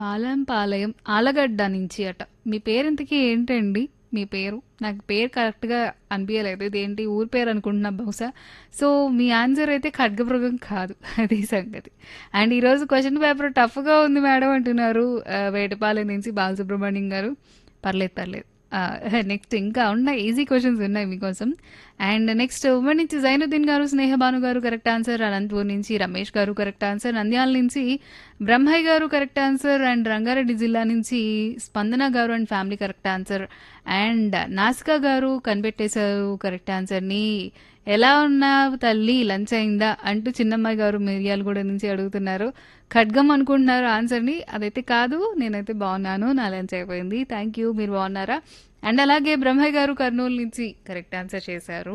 పాలెంపాలెం, ఆళ్ళగడ్డ నుంచి అట. మీ పేరింతకీ ఏంటండి? మీ పేరు? నాకు పేరు కరెక్ట్‌గా అనిపియలేదు. ఇదేంటి ఊరి పేరనుకుంటున్నా బహుశా. సో, మీ ఆన్సర్ అయితే ఖడ్గమృగం కాదు. అది సంగతి. అండ్ ఈరోజు క్వెషన్ పేపర్ టఫ్‌గా ఉంది మేడం అంటున్నారు. ఆహ్, వేటపాలెం నుంచి బాలసుబ్రహ్మణ్యం గారు. పర్లేదు, పర్లేదు. ఆహ్, నెక్స్ట్ ఇంకా ఉన్నాయి. ఈజీ క్వెషన్స్ ఉన్నాయి మీకోసం. అండ్ నెక్స్ట్ ఉమ్మడి నుంచి జైనుద్దీన్ గారు, స్నేహభాను గారు కరెక్ట్ ఆన్సర్. అనంతపూర్ నుంచి రమేష్ గారు కరెక్ట్ ఆన్సర్. నంద్యాల నుంచి బ్రహ్మయ్య గారు కరెక్ట్ ఆన్సర్. అండ్ రంగారెడ్డి జిల్లా నుంచి Spandana garu and family correct answer. And Nasika garu కనిపెట్టేశారు correct ఆన్సర్‌ని. ఎలా ఉన్నావు తల్లి లంచ్ అయిందా? అంటూ చిన్నమ్మాయి గారు మిర్యాలగూడ నుంచి అడుగుతున్నారు. ఖడ్గం అనుకుంటున్నారు ఆన్సర్‌ని. అదైతే కాదు. నేనైతే బాగున్నాను. నా లంచ్ అయిపోయింది. Thank you. మీరు బాగున్నారా? అండ్ అలాగే బ్రహ్మయ్య గారు కర్నూలు నుంచి కరెక్ట్ ఆన్సర్ చేశారు.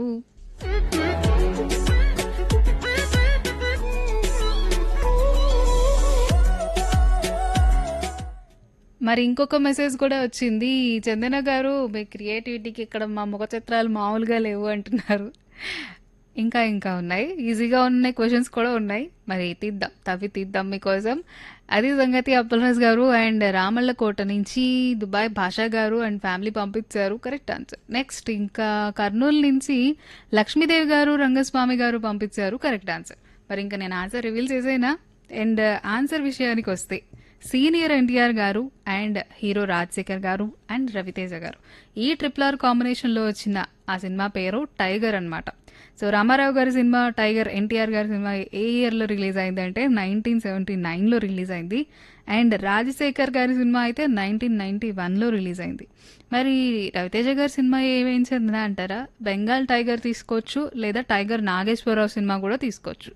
మరి ఇంకొక మెసేజ్ కూడా వచ్చింది. చందన గారు మీ క్రియేటివిటీకి ఇక్కడ మా ముఖ చిత్రాలు మామూలుగా లేవు అంటున్నారు. ఇంకా ఇంకా ఉన్నాయి. ఈజీగా ఉన్నాయి క్వెషన్స్ కూడా ఉన్నాయి. మరి తీద్దాం. తవ్వి తీద్దాం మీకోసం. అది సంగతి అప్పలరాజు గారు అండ్ రామళ్ళకోట నుంచి Dubai Basha garu and family పంపించారు కరెక్ట్ ఆన్సర్. నెక్స్ట్ ఇంకా కర్నూలు నుంచి లక్ష్మీదేవి గారు, రంగస్వామి గారు పంపించారు కరెక్ట్ ఆన్సర్. మరి ఇంకా నేను ఆన్సర్ రివీల్ చేసేనా? అండ్ ఆన్సర్ విషయానికి వస్తే సీనియర్ ఎన్టీఆర్ గారు అండ్ హీరో రాజశేఖర్ గారు అండ్ రవితేజ గారు. ఈ ట్రిపుల్ ఆర్ కాంబినేషన్‌లో వచ్చిన ఆ సినిమా పేరు 'టైగర్' అన్నమాట. సో రామారావు గారి సినిమా 'టైగర్', ఎన్టీఆర్ గారి సినిమా ఏ ఇయర్‌లో రిలీజ్ అయిందంటే 1979లో రిలీజ్ అయింది. అండ్ రాజశేఖర్ గారి సినిమా అయితే 1991లో రిలీజ్ అయింది. మరి రవితేజ గారి సినిమా ఏమేం చెందిన అంటారా? 'బెంగాల్ టైగర్' తీసుకోవచ్చు. లేదా 'టైగర్ నాగేశ్వరరావు' సినిమా కూడా తీసుకోవచ్చు.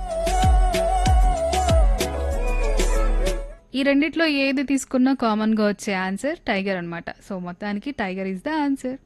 ఈ రెండిట్లో ఏది తీసుకున్నా కామన్‌గా వచ్చే ఆన్సర్ 'టైగర్' అన్నమాట. సో మొత్తానికి 'tiger' is the answer.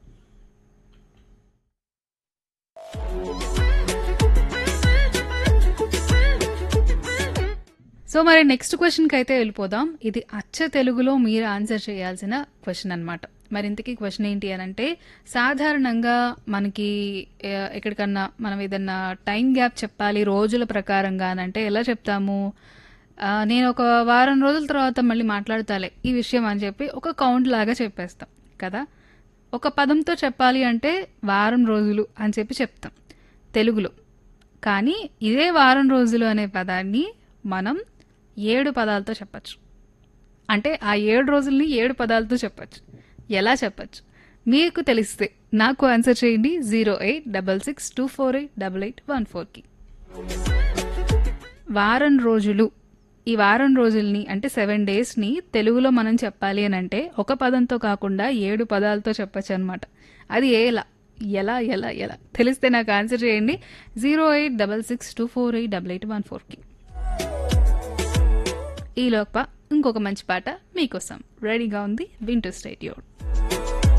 So మరి నెక్స్ట్ క్వెషన్‌కైతే వెళ్ళిపోదాం. ఇది అచ్చ తెలుగులో మీరు ఆన్సర్ చేయాల్సిన క్వెషన్ అన్నమాట. మరి ఇంతకీ క్వెషన్ ఏంటి అనంటే సాధారణంగా మనకి ఆహ్, ఎక్కడికన్నా మనం ఏదన్నా టైమ్ గ్యాప్ చెప్పాలి రోజుల ప్రకారంగా అనంటే ఎలా చెప్తాము? ఆహ్, నేను ఒక వారం రోజుల తర్వాత మళ్ళీ మాట్లాడతాలే ఈ విషయం అని చెప్పి ఒక కౌంట్ లాగా చెప్పేస్తాం కదా! ఒక పదంతో చెప్పాలి అంటే వారం రోజులు అని చెప్పి చెప్తాం తెలుగులో. కానీ ఇదే వారం రోజులు అనే పదాన్ని మనం 7 పదాలతో చెప్పొచ్చు. అంటే ఆ 7 రోజుల్ని 7 పదాలతో చెప్పొచ్చు. ఎలా చెప్పొచ్చు? మీకు తెలిస్తే నాకు ఆన్సర్ చేయండి 08662488814కి. వారం రోజులు. ఈ వారం రోజుల్ని అంటే 7 డేస్‌ని తెలుగులో మనం చెప్పాలి అనంటే ఒక పదంతో కాకుండా 7 పదాలతో చెప్పొచ్చనమాట. అది ఎలా? ఎలా? ఎలా? ఎలా? తెలిస్తే నాకు ఆన్సర్ చేయండి 08662488814కి. ఈలోప ఇంకొక మంచి పాట మీకోసం రెడీగా ఉంది. వింటూ స్టే ట్యూన్డ్.